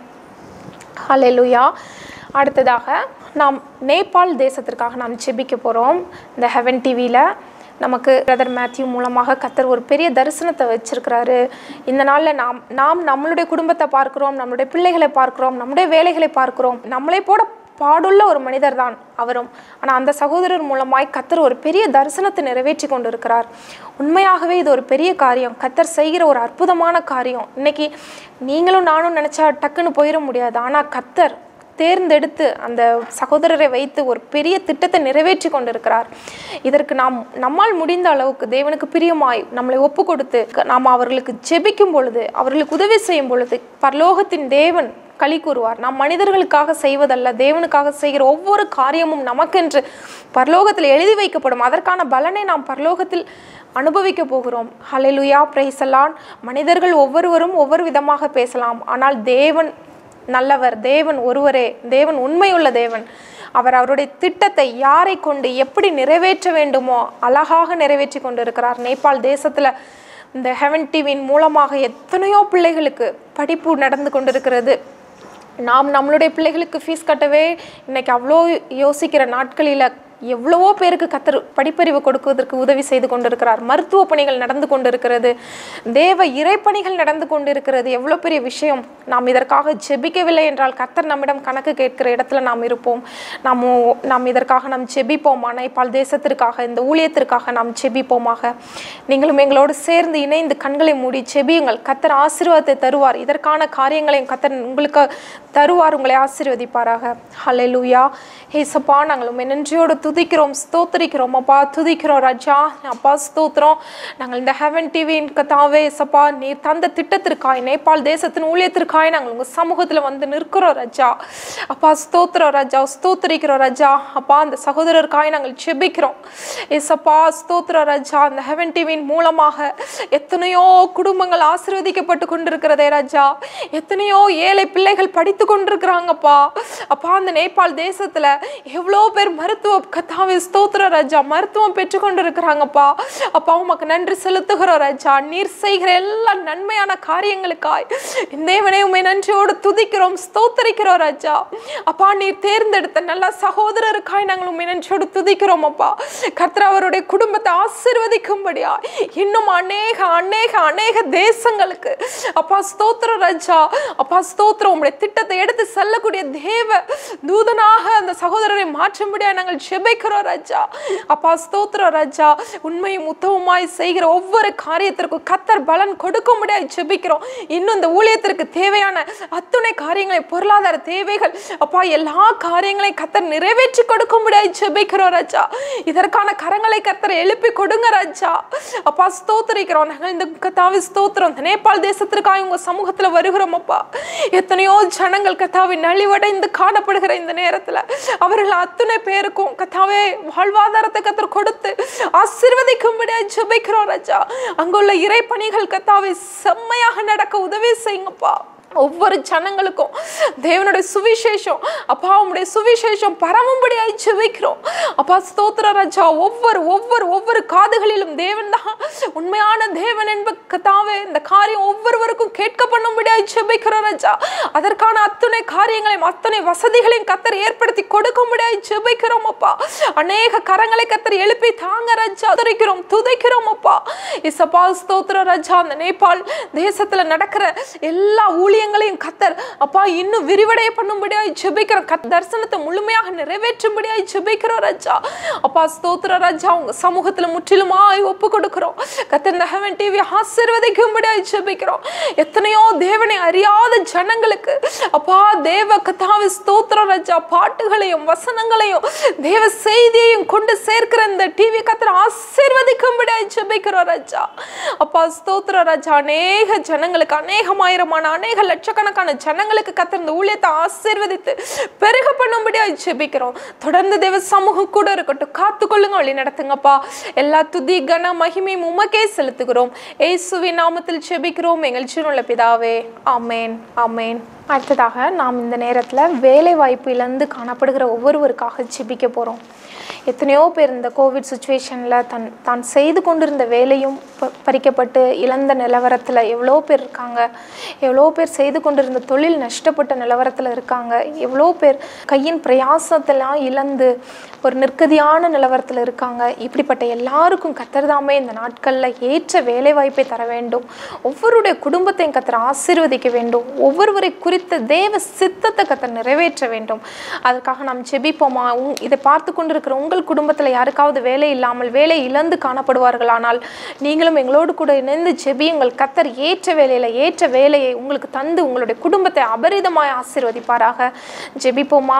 Speaker 1: ஹalleluya அடுத்ததாக நாம் நேபாள் தேசத்திற்காக நாம் ஜெபிக்க போகிறோம் இந்த ஹெவன் டிவியில் நமக்கு பிரதர் மேத்யூ மூலமாக கத்தர் ஒரு பெரிய தரிசனத்தை வச்சிருக்கிறாரு இந்த நாளில் நாம் நாம் நம்மளுடைய குடும்பத்தை பார்க்கிறோம் நம்மளுடைய பிள்ளைகளை பார்க்கிறோம் நம்முடைய வேலைகளை பார்க்கிறோம் நம்மளை போட பாடுள்ள ஒரு மனிதர் தான் அவரும் ஆனால் அந்த சகோதரர் மூலமாய் கத்தர் ஒரு பெரிய தரிசனத்தை நிறைவேற்றி கொண்டு இருக்கிறார் உண்மையாகவே இது ஒரு பெரிய காரியம் கத்தர் செய்கிற ஒரு அற்புதமான காரியம் இன்னைக்கு நீங்களும் நானும் நினச்சா டக்குன்னு போயிட முடியாது ஆனால் கத்தர் தேர்ந்தெடுத்து அந்த சகோதரரை வைத்து ஒரு பெரிய திட்டத்தை நிறைவேற்றி கொண்டிருக்கிறார் இதற்கு நாம் நம்மால் முடிந்த அளவுக்கு தேவனுக்கு பிரியமாய் நம்மளை ஒப்பு கொடுத்து நாம் அவர்களுக்கு ஜெபிக்கும் பொழுது அவர்களுக்கு உதவி செய்யும் பொழுது பரலோகத்தின் தேவன் களி கூறுவார் நாம் மனிதர்களுக்காக செய்வதல்ல தேவனுக்காக செய்கிற ஒவ்வொரு காரியமும் நமக்கென்று பரலோகத்தில் எழுதி வைக்கப்படும் அதற்கான பலனை நாம் பரலோகத்தில் அனுபவிக்க போகிறோம் ஹalleluya பிரைசலான் மனிதர்கள் ஒவ்வொருவரும் ஒவ்வொரு விதமாக பேசலாம் ஆனால் தேவன் நல்லவர் தேவன் ஒருவரே தேவன் உண்மையுள்ள தேவன் அவர் அவருடைய திட்டத்தை யாரை கொண்டு எப்படி நிறைவேற்ற வேண்டுமோ அழகாக நிறைவேற்றி கொண்டிருக்கிறார் நேபாள் தேசத்தில் இந்த ஹெவன் டிவியின் மூலமாக எத்தனையோ பிள்ளைகளுக்கு படிப்பு நடந்து கொண்டிருக்கிறது நாம் நம்மளுடைய பிள்ளைகளுக்கு ஃபீஸ் கட்டவே இன்னைக்கு அவ்வளோ யோசிக்கிற நாட்களில் எவ்வளவோ பேருக்கு கத்தர் படிப்பறிவு கொடுக்குவதற்கு உதவி செய்து கொண்டிருக்கிறார் மருத்துவ பணிகள் நடந்து கொண்டிருக்கிறது தேவ இறைப்பணிகள் நடந்து கொண்டிருக்கிறது எவ்வளோ பெரிய விஷயம் நாம் இதற்காக ஜெபிக்கவில்லை என்றால் கத்தர் நம்மிடம் கணக்கு கேட்கிற இடத்துல நாம் இருப்போம் நாம் நாம் இதற்காக நாம் ஜெபிப்போமா நேபாள் தேசத்திற்காக இந்த ஊழியத்திற்காக நாம் ஜெபிப்போமாக நீங்களும் எங்களோடு சேர்ந்து இணைந்து கண்களை மூடி ஜெபியுங்கள் கத்தர் ஆசீர்வாதத்தை தருவார் இதற்கான காரியங்களையும் கத்தர் உங்களுக்கு தருவார் உங்களை ஆசீர்வதிப்பாராக ஹalleluya ஏசப்பா நாங்கள் உம்மை நன்றியோடு துதிக்கிறோம் ஸ்தோத்திரிக்கிறோம் அப்பா துதிக்கிறோம் ராஜா அப்பா ஸ்தோத்திரம் நாங்கள் இந்த ஹெவன் டிவியின் கத்தாவே ஏசப்பா நீர் தந்த திட்டத்திற்காய் நேபாள் தேசத்தின் ஊழியத்திற்காய் நாங்கள் உங்கள் சமூகத்தில் வந்து நிற்கிறோம் ராஜா அப்பா ஸ்தோத்திரம் ராஜா ஸ்தோத்திரிக்கிறோம் ராஜா அப்பா அந்த சகோதரருக்காய் நாங்கள் செபிக்கிறோம் ஏசப்பா ஸ்தோத்திரம் ராஜா அந்த ஹெவன் டிவியின் மூலமாக எத்தனையோ குடும்பங்கள் ஆசீர்வதிக்கப்பட்டு கொண்டிருக்கிறதே ராஜா எத்தனையோ ஏழை பிள்ளைகள் படித்து கொண்டிருக்கிறாங்கப்பா அப்பா அந்த நேபாள் தேசத்துல எவ்வளோ பேர் மருத்துவ கத்தாவே ஸ்தோத்திர ராஜா மருத்துவம் பெற்று கொண்டிருக்கிறாங்கப்பா அப்பா உமக்கு நன்றி செலுத்துகிறோம் ராஜா நீர் செய்கிற எல்லா நன்மையான காரியங்களுக்காய் தேவனே உண்மை நன்றியோடு துதிக்கிறோம் ஸ்தோத்தரிக்கிறோம் ராஜா அப்பா நீர் தேர்ந்தெடுத்த நல்ல சகோதரருக்காய் நாங்கள் உண்மை நன்றியோடு துதிக்கிறோம் அப்பா கர்த்தர் அவருடைய குடும்பத்தை ஆசீர்வதிக்கும்படியா இன்னும் அநேக அநேக அநேக தேசங்களுக்கு அப்பா ஸ்தோத்திர ராஜா அப்பா ஸ்தோத்திரம் உங்களுடைய திட்டத்தை எடுத்து செல்லக்கூடிய தேவ தூதனாக அந்த சகோதரரை மாற்றும்படியா நாங்கள் ஜெபி ஜெபிக்கிறோம் ராஜா அப்பா ஸ்தோத்திரம் ராஜா உண்மையும் உத்தவமாய் செய்கிற ஒவ்வொரு காரியத்திற்கும் கத்தர் பலன் கொடுக்க முடியாது ஜெபிக்கிறோம் இன்னும் இந்த ஊழியத்திற்கு தேவையான அத்துணை காரியங்களை பொருளாதார தேவைகள் அப்பா எல்லா காரியங்களையும் கத்தர் நிறைவேற்றி கொடுக்க முடியாது ஜெபிக்கிறோம் ராஜா இதற்கான கரங்களை கத்தர் எழுப்பி கொடுங்க ராஜா அப்பா ஸ்தோத்திரிக்கிறோம் நாங்கள் இந்த கத்தாவி ஸ்தோத்திரம் இந்த நேபாள் தேசத்திற்காக உங்க சமூகத்துல வருகிறோம் அப்பா எத்தனையோ ஜனங்கள் கத்தாவை நலிவடைந்து காணப்படுகிற இந்த நேரத்துல அவர்கள் அத்தனை பேருக்கும் கத்தாவே வாழ்வாதாரத்தை கத்தர் கொடுத்து ஆசீர்வதிக்கும்படியாக ஜெபிக்கிறோம் ராஜா அங்குள்ள இறை பணிகள் கத்தாவை செம்மையாக நடக்க உதவி செய்யுங்கப்பா ஒவ்வொரு ஜனங்களுக்கும் தேவனுடைய சுவிசேஷம் அப்பா உம்முடைய சுவிசேஷம் பரவும்படியாய் ஜெபிக்கிறோம் அப்பா ஸ்தோத்திர ராஜா ஒவ்வொரு ஒவ்வொரு ஒவ்வொரு காதுகளிலும் தேவன் தான் உண்மையான தேவன் என்ப கத்தாவே இந்த காரியம் ஒவ்வொருவருக்கும் கேட்க பண்ணும்படியாய் ஜெபிக்கிறோம் ராஜா அதற்கான அத்தனை காரியங்களையும் அத்தனை வசதிகளையும் கத்தர் ஏற்படுத்தி கொடுக்கும்படியாய் ஜெபிக்கிறோம் அப்பா அநேக கரங்களை கத்தர் எழுப்பி தாங்க ராஜா துதைக்கிறோம் துதைக்கிறோம் அப்பா இசப்பா ஸ்தோத்திர ராஜா அந்த நேபாள் தேசத்துல நடக்கிற எல்லா ஊழியங்களையும் கத்தர் அப்பா இன்னும் விரிவடைய பண்ணும்படியாய் ஜெபிக்கிறோம் கத் தரிசனத்தை முழுமையாக நிறைவேற்றும்படியாய் ஜெபிக்கிறோம் ராஜா அப்பா ஸ்தோத்திர ராஜா உங்க சமூகத்துல முற்றிலுமாய் ஒப்பு கொடுக்கிறோம் கத்தர் இந்த ஹெவன் டிவி ஆசீர்வதிக்கும்படியாய் ஜெபிக்கிறோம் எத்தனையோ தேவனை அறியாத ஜனங்களுக்கு அப்பா தேவ கத்தாவி ஸ்தோத்திர ராஜா பாட்டுகளையும் வசனங்களையும் தேவ செய்தியையும் கொண்டு சேர்க்கிற இந்த டிவி கத்தர் ஆசீர்வதிக்கும்படியாய் ஜெபிக்கிறோம் ராஜா அப்பா ஸ்தோத்திர ராஜா அநேக ஜனங்களுக்கு அநேகமாயிரமான அநேக லட்சக்கணக்கான ஜனங்களுக்கு கத்தர் இந்த ஊழியத்தை ஆசீர்வதித்து பெருக பண்ணும்படியாய் ஜெபிக்கிறோம் தொடர்ந்து தேவ சமூகம் கூட இருக்கட்டும் காத்துக்கொள்ளுங்க வழி நடத்துங்கப்பா எல்லா துதி கன மகிமையும் உமக்கே செலுத்துகிறோம் ஏசுவின் நாமத்தில் ஜெபிக்கிறோம் எங்கள் ஜீவனுள்ள பிதாவே ஆமேன் ஆமேன் அடுத்ததாக நாம் இந்த நேரத்தில் வேலை வாய்ப்பு இழந்து காணப்படுகிற ஒவ்வொருவருக்காக ஜெபிக்க போகிறோம் எத்தனையோ பேர் இந்த கோவிட் சுச்சுவேஷனில் தன் தான் செய்து கொண்டிருந்த வேலையும் ப- பறிக்கப்பட்டு இழந்த நிலவரத்தில் எவ்வளோ பேர் இருக்காங்க எவ்வளோ பேர் செய்து கொண்டிருந்த தொழில் நஷ்டப்பட்ட நிலவரத்தில் இருக்காங்க எவ்வளோ பேர் கையின் பிரயாசத்தெல்லாம் இழந்து ஒரு நிற்கதியான நிலவரத்தில் இருக்காங்க இப்படிப்பட்ட எல்லாருக்கும் கத்தர்தாமே இந்த நாட்களில் ஏற்ற வேலை வாய்ப்பை தர வேண்டும் ஒவ்வொருடைய குடும்பத்தையும் கத்தர் ஆசீர்வதிக்க வேண்டும் ஒவ்வொருவரை குறித்த தேவ சித்தத்தை கத்தர் நிறைவேற்ற வேண்டும் அதற்காக நாம் ஜெபிப்போமா உங் இதை பார்த்து கொண்டிருக்கிற உங்கள் குடும்பத்தில் யாருக்காவது வேலை இல்லாமல் வேலை இழந்து காணப்படுவார்களானால் நீங்களும் எங்களோடு கூட இணைந்து ஜெபியுங்கள் கத்தர் ஏற்ற வேலையில் ஏற்ற வேலையை உங்களுக்கு தந்து உங்களுடைய குடும்பத்தை அபரிதமாய் ஆசீர்வதிப்பாராக ஜெபிப்போமா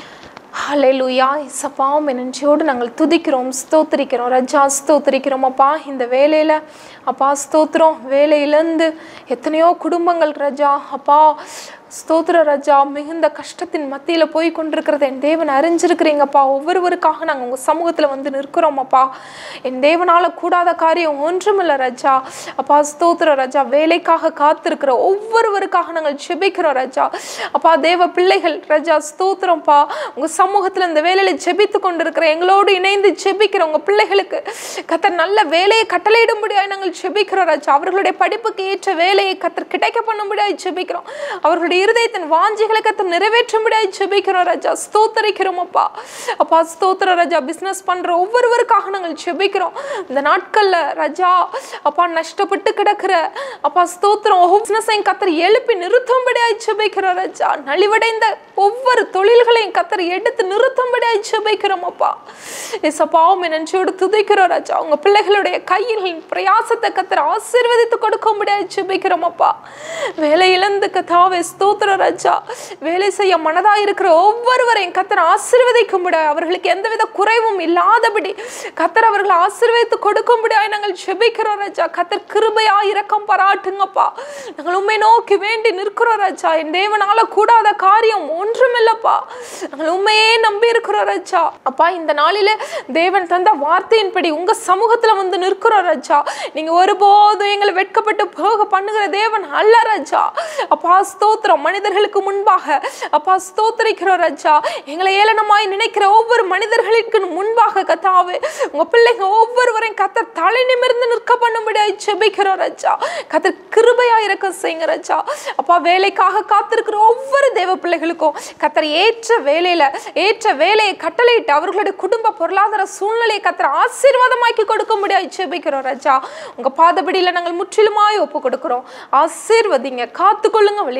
Speaker 1: ஹalleluya இசப்பா உம்மை நன்றியோடு நாங்கள் துதிக்கிறோம் ஸ்தோத்திரிக்கிறோம் ரஜா ஸ்தோத்திரிக்கிறோம் அப்பா இந்த வேலையில் அப்பா ஸ்தோத்திரம் வேலையிலேருந்து எத்தனையோ குடும்பங்கள் ரஜா அப்பா ஸ்தோத்திர ராஜா மிகுந்த கஷ்டத்தின் மத்தியில் போய் கொண்டிருக்கிறத என் தேவன் அறிஞ்சிருக்கிறீங்கப்பா ஒவ்வொருவருக்காக நாங்கள் உங்கள் சமூகத்தில் வந்து நிற்கிறோம் அப்பா என் தேவனால் கூடாத காரியம் ஒன்றுமில்லை ராஜா அப்பா ஸ்தோத்திர ராஜா வேலைக்காக காத்திருக்கிற ஒவ்வொருவருக்காக நாங்கள் ஜெபிக்கிறோம் ராஜா அப்பா தேவ பிள்ளைகள் ராஜா ஸ்தோத்திரம்ப்பா உங்கள் சமூகத்தில் இந்த வேலையில் ஜெபித்து கொண்டிருக்கிற எங்களோடு இணைந்து ஜெபிக்கிற உங்கள் பிள்ளைகளுக்கு கத்தர் நல்ல வேலையை கட்டளையிடும்படியாய் நாங்கள் ஜெபிக்கிறோம் ராஜா அவர்களுடைய படிப்புக்கு ஏற்ற வேலையை கத்தர் கிடைக்க பண்ணும்படியாய் ஜெபிக்கிறோம் அவர்களுடைய இருதயத்தின் வாஞ்சிகளை கத்தர் நிறைவேற்றும்படியாய் ஜெபிக்கிறோம் ராஜா ஸ்தோத்தரிக்கிறோம் அப்பா அப்பா ஸ்தோத்திர ராஜா பிஸ்னஸ் பண்ற ஒவ்வொருவருக்காக நாங்கள் ஜெபிக்கிறோம் இந்த நாட்கள்ல ராஜா அப்பா நஷ்டப்பட்டு கிடக்கிற அப்பா ஸ்தோத்திரம் ஒவ்வொரு பிஸ்னஸையும் கத்தர் எழுப்பி நிறுத்தும்படியாய் ஜெபிக்கிறோம் ராஜா நலிவடைந்த ஒவ்வொரு தொழில்களையும் கத்தர் எடுத்து நிறுத்தும்படியாய் ஜெபிக்கிறோம் அப்பா இசப்பாவும் நன்றியோடு துதிக்கிறோம் ராஜா உங்க பிள்ளைகளுடைய கையின் பிரயாசத்தை கத்தர் ஆசீர்வதித்து கொடுக்கும்படியாய் ஜெபிக்கிறோம் அப்பா வேலை இழந்து கத்தாவே ஸ்தோத்திர ராஜா வேலை செய்ய மனதா இருக்கிற ஒவ்வொருவரையும் கத்தர் ஆசீர்வதிக்கும்படியாய் அவர்களுக்கு எந்தவித குறைவும் இல்லாதபடி கத்தர் அவர்களை ஆசீர்வதித்து கொடுக்கும்படியாய் நாங்கள் ஜெபிக்கிறோம் ராஜா கத்தர் கிருபையா இரக்கம் பாராட்டுங்கப்பா நாங்கள் உண்மை நோக்கி வேண்டி நிற்கிறோம் ராஜா என் தேவனால கூடாத காரியம் ஒன்றுமில்லப்பா நாங்கள் உண்மையே நம்பி இருக்கிறோம் ராஜா அப்பா இந்த நாளில தேவன் தந்த வார்த்தையின்படி உங்க சமூகத்துல வந்து நிற்கிறோம் ராஜா நீங்க ஒருபோதும் எங்களை வெட்கப்பட்டு போக பண்ணுகிற தேவன் அல்ல ராஜா அப்பா ஸ்தோத்திரம் மனிதர்களுக்கு முன்பாக அப்பா ஸ்தோத்திரிக்கிறோம் ராஜா எங்களை ஏளனமாய் நினைக்கிற ஒவ்வொரு மனிதர்களுக்கு முன்பாக கத்தாவே உங்க பிள்ளைங்க ஒவ்வொருவரையும் கத்தர் தலை நிமிர்ந்து நிற்க பண்ணும்படியாய் ஜெபிக்கிறோம் ராஜா கத்தர் கிருபையா இருக்க செய்யுங்க ராஜா அப்பா வேலைக்காக காத்திருக்கிற ஒவ்வொரு தேவ பிள்ளைகளுக்கும் கத்தர் ஏற்ற வேலையில ஏற்ற வேலையை கட்டளையிட்டு அவர்களுடைய குடும்ப பொருளாதார சூழ்நிலையை கத்தர் ஆசீர்வாதமாக்கி கொடுக்க முடியாது ஜெபிக்கிறோம் ராஜா உங்க பாதபடியில நாங்கள் முற்றிலுமாய் ஒப்பு கொடுக்கிறோம் ஆசீர்வதிங்க காத்துக்கொள்ளுங்க வழி நடத்துங்க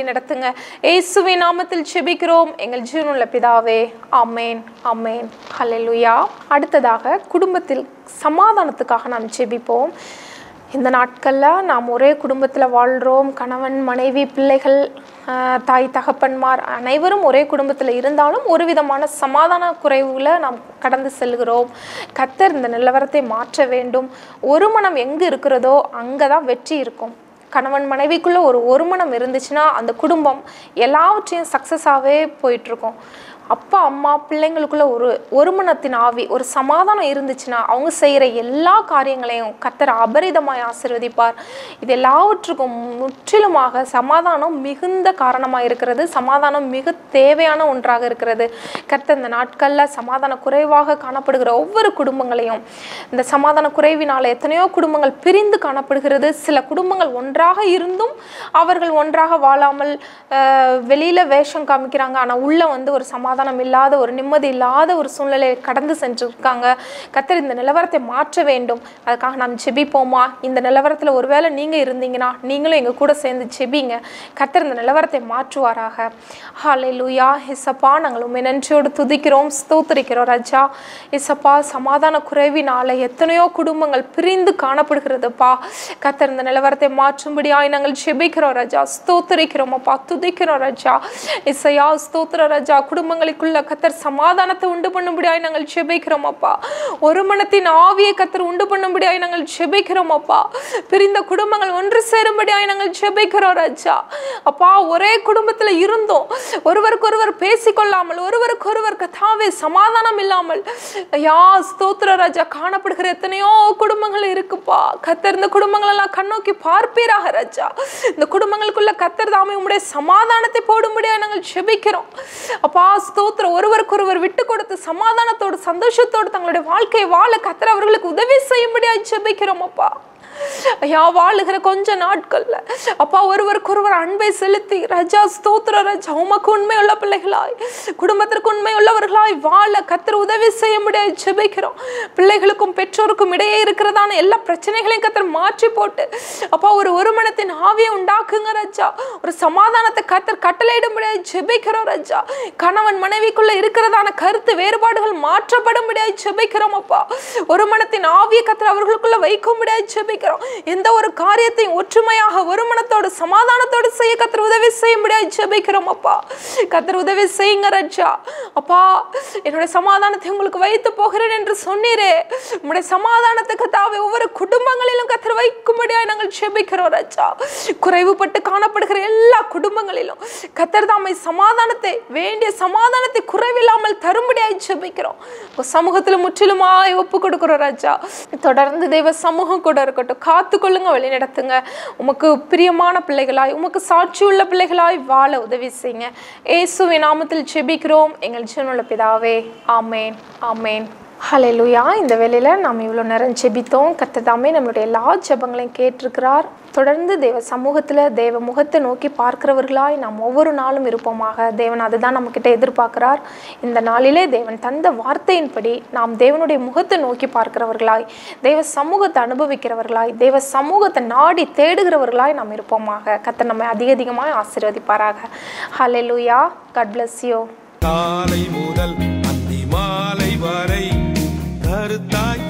Speaker 1: பண்ணுங்க ஏசுவின் நாமத்தில் செபிக்கிறோம் எங்கள் ஜீவனுள்ள பிதாவே ஆமேன் ஆமேன் ஹalleluya அடுத்ததாக குடும்பத்தில் சமாதானத்துக்காக நாம் செபிப்போம் இந்த நாட்களில் நாம் ஒரே குடும்பத்தில் வாழ்கிறோம் கணவன் மனைவி பிள்ளைகள் ஆஹ், தாய் தகப்பன்மார் அனைவரும் ஒரே குடும்பத்தில் இருந்தாலும் ஒரு விதமான சமாதான குறைவுகளை நாம் கடந்து செல்கிறோம் கத்தர் இந்த நிலவரத்தை மாற்ற வேண்டும் ஒரு மனம் எங்கு இருக்கிறதோ அங்கே தான் வெற்றி இருக்கும் கணவன் மனைவிக்குள்ள ஒரு ஒருமனம் இருந்துச்சுன்னா அந்த குடும்பம் எல்லாவற்றையும் சக்ஸஸாகவே போயிட்டுருக்கும் அப்பா அம்மா பிள்ளைங்களுக்குள்ள ஒரு ஒருமனத்தின் ஆவி ஒரு சமாதானம் இருந்துச்சுன்னா அவங்க செய்கிற எல்லா காரியங்களையும் கத்தர் அபரிதமாய் ஆசீர்வதிப்பார் இது எல்லாவற்றுக்கும் முற்றிலுமாக சமாதானம் மிகுந்த காரணமாக இருக்கிறது சமாதானம் மிக தேவையான ஒன்றாக இருக்கிறது கர்த்தர் இந்த நாட்களில் சமாதான குறைவாக காணப்படுகிற ஒவ்வொரு குடும்பங்களையும் இந்த சமாதான குறைவினால் எத்தனையோ குடும்பங்கள் பிரிந்து காணப்படுகிறது சில குடும்பங்கள் ஒன்றாக இருந்தும் அவர்கள் ஒன்றாக வாழாமல் அஹ், வெளியில வேஷம் காமிக்கிறாங்க ஆனால் உள்ள வந்து ஒரு சமாதானம் இல்லாத ஒரு நிம்மதி இல்லாத ஒரு சூழ்நிலையை கடந்து சென்றிருக்காங்க கத்தர் இந்த நிலவரத்தை மாற்ற வேண்டும் அதுக்காக நாம் செபிப்போமா இந்த நிலவரத்தில் ஒருவேளை நீங்கள் இருந்தீங்கன்னா நீங்களும் எங்கள் கூட சேர்ந்து செபிங்க கத்தர் இந்த நிலவரத்தை மாற்றுவாராக ஹாலே லூயா இசப்பா நாங்கள் உண்மை நன்றியோடு துதிக்கிறோம் ஸ்தோத்திரிக்கிறோம் ராஜா இசப்பா சமாதான குறைவினால எத்தனையோ குடும்பங்கள் பிரிந்து காணப்படுகிறதுப்பா கத்தர் இந்த நிலவரத்தை மாற்றும்படியாய் நாங்கள் செபிக்கிறோம் ராஜா ஸ்தோத்திரிக்கிறோம் அப்பா துதிக்கிறோம் ராஜா இசையா ஸ்தோத்திர ராஜா குடும்பங்களுக்குள்ள கத்தர் சமாதானத்தை உண்டு பண்ணும்படியாய் நாங்கள் செபிக்கிறோம் அப்பா ஒரு மனத்தின் ஆவியை கத்தர் உண்டு பண்ணும்படியாய் நாங்கள் செபிக்கிறோம் அப்பா பிரிந்த குடும்பங்கள் ஒன்று சேரும்படியாய் நாங்கள் செபிக்கிறோம் ராஜா அப்பா ஒரே குடும்பத்துல இருந்தோம் ஒருவருக்கு ஒருவர் பேசிக்கொள்ளாமல் ஒருவருக்கு ஒருவர் கத்தாவே சமாதானம் இல்லாமல் ஐயா ஸ்தோத்திர ராஜா காணப்படுகிற எத்தனையோ குடும்பங்கள் இருக்குப்பா கத்தர் இந்த குடும்பங்கள் எல்லாம் கண்ணோக்கி பார்ப்பீராக ராஜா இந்த குடும்பங்களுக்குள்ள கத்தர் தாமே உம்முடைய சமாதானத்தை போடும்படியாக நாங்கள் செபிக்கிறோம் அப்பா ஸ்தோத்திரம் ஒருவருக்கு ஒருவர் விட்டு கொடுத்து சமாதானத்தோடு சந்தோஷத்தோடு தங்களுடைய வாழ்க்கையை வாழ கத்தர் அவர்களுக்கு உதவி செய்யும்படியாக செபிக்கிறோம் அப்பா ஐயா வாழுகிற கொஞ்ச நாட்கள்ல அப்பா ஒருவருக்கு ஒருவர் அன்பை செலுத்தி ரஜா ஸ்தோத்திர ரஜா உமக்கு உண்மை உள்ள பிள்ளைகளாய் குடும்பத்திற்கு உண்மை உள்ளவர்களாய் வாழ கத்தர் உதவி செய்ய முடியாது செபிக்கிறோம் பிள்ளைகளுக்கும் பெற்றோருக்கும் இடையே இருக்கிறதான எல்லா பிரச்சனைகளையும் கத்தர் மாற்றி போட்டு அப்பா ஒரு ஒருமனத்தின் ஆவியை உண்டாக்குங்க ரஜா ஒரு சமாதானத்தை கத்தர் கட்டளையிட முடியாது ஜெபிக்கிறோம் ரஜா கணவன் மனைவிக்குள்ள இருக்கிறதான கருத்து வேறுபாடுகள் மாற்றப்பட முடியாது ஜெபிக்கிறோம் அப்பா ஒரு மனத்தின் ஆவியை கத்தர் அவர்களுக்குள்ள வைக்க முடியாது ஜெபிக்கிறோம் எந்த ஒரு காரியத்தையும் ஒற்றுமையாக ஒரு மனத்தோடு சமாதானத்தோடு செய்ய கத்தர் உதவி செய்ய முடியாது ஜெபிக்கிறோம் அப்பா கத்தர் உதவி செய்யுங்க ரஜா அப்பா என்னுடைய சமாதானத்தை உங்களுக்கு வைத்து போகிறேன் என்று சொன்னீரே உங்களுடைய சமாதானத்துக்கு தாவே ஒவ்வொரு குடும்பங்களிலும் கத்தர் வைக்கும்படியாக நாங்கள் ஜெபிக்கிறோம் ரஜா குறைவுபட்டு காணப்படுகிற எல்லா குடும்பங்களிலும் கத்தர் தாமை சமாதானத்தை வேண்டிய சமாதானத்தை குறைவில்லாமல் தரும்படியாய் ஜெபிக்கிறோம் உங்க சமூகத்துல முற்றிலுமாய் ஒப்பு கொடுக்கிறோம் ராஜா தொடர்ந்து தெய்வ சமூகம் கூட இருக்கட்டும் காத்து கொள்ளுங்க வழி நடத்துங்க உமக்கு பிரியமான பிள்ளைகளாய் உமக்கு சாட்சி உள்ள பிள்ளைகளாய் வாழ உதவி செய்யுங்க இயேசுவின் நாமத்தில் ஜெபிக்கிறோம் எங்கள் ஜீவனுள்ள பிதாவே ஆமேன் ஆமேன் ஹalleluya இந்த வேளையில் நாம் இவ்வளோ நேரம் ஜெபித்தோம் கர்த்ததாமே நம்மளுடைய எல்லா ஜெபங்களையும் கேட்டிருக்கிறார் தொடர்ந்து தேவ சமூகத்தில் தேவ முகத்தை நோக்கி பார்க்கிறவர்களாய் நாம் ஒவ்வொரு நாளும் இருப்போமாக தேவன் அதுதான் நம்மக்கிட்ட எதிர்பார்க்கிறார் இந்த நாளிலே தேவன் தந்த வார்த்தையின்படி நாம் தேவனுடைய முகத்தை நோக்கி பார்க்கிறவர்களாய் தேவ சமூகத்தை அனுபவிக்கிறவர்களாய் தேவ சமூகத்தை நாடி தேடுகிறவர்களாய் நாம் இருப்போமாக கர்த்தர் நம்மை அதிக அதிகமாய் ஆசீர்வதிப்பாராக ஹalleluya God bless you
Speaker 2: காலை முதல் அந்தி மாலை வரை கருத்தாய்